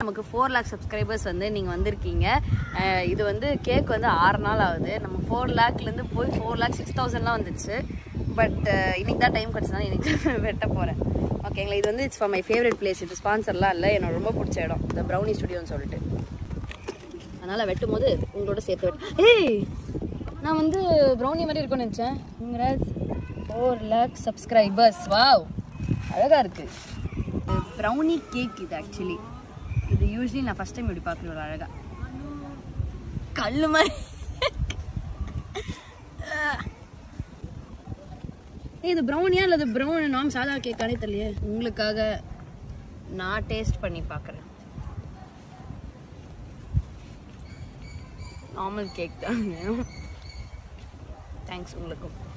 நமக்கு four lakh subscribers வந்து நீங்கள் வந்திருக்கீங்க அஹ் இது வந்து கேக் வந்து ஆறு நாள் ஆகுது நம்ம ஃபோர் லேக்லேருந்து போய் ஃபோர் லேக் சிக்ஸ் தௌசண்ட்லாம் வந்துச்சு பட் இன்னைக்கு தான் டைம் கிடச்சதுனால இன்னைக்கு வெட்ட போகிறேன் ஓகேங்களா இது வந்து it's for my favourite place இது ஸ்பான்சர்லாம் இல்லை என்னோட ரொம்ப பிடிச்ச இடம் இந்த ப்ரௌனி ஸ்டுடியோன்னு சொல்லிட்டு அதனால் வெட்டும் போது உங்களோட சேர்த்து வெட்டு ஏய் நான் வந்து ப்ரௌனி மாதிரி இருக்கும்னு நினச்சேன் உங்களை ஃபோர் லேக் சப்ஸ்கிரைபர்ஸ் வாவ் அழகாக இருக்குது ப்ரௌனி கேக் இது ஆக்சுவலி இது யூஸ்வலி நான் ஃபஸ்ட் டைம் இப்படி பார்க்குறேன் ஒரு அழகாக கல் மாதிரி ஏய், இது ப்ரௌனியா இல்லை இது ப்ரௌன் நாம் சாதா கேக்கானே தெரியலையே உங்களுக்காக நான் டேஸ்ட் பண்ணி பார்க்குறேன் நார்மல் கேக் தான் தேங்க்ஸ் உங்களுக்கும்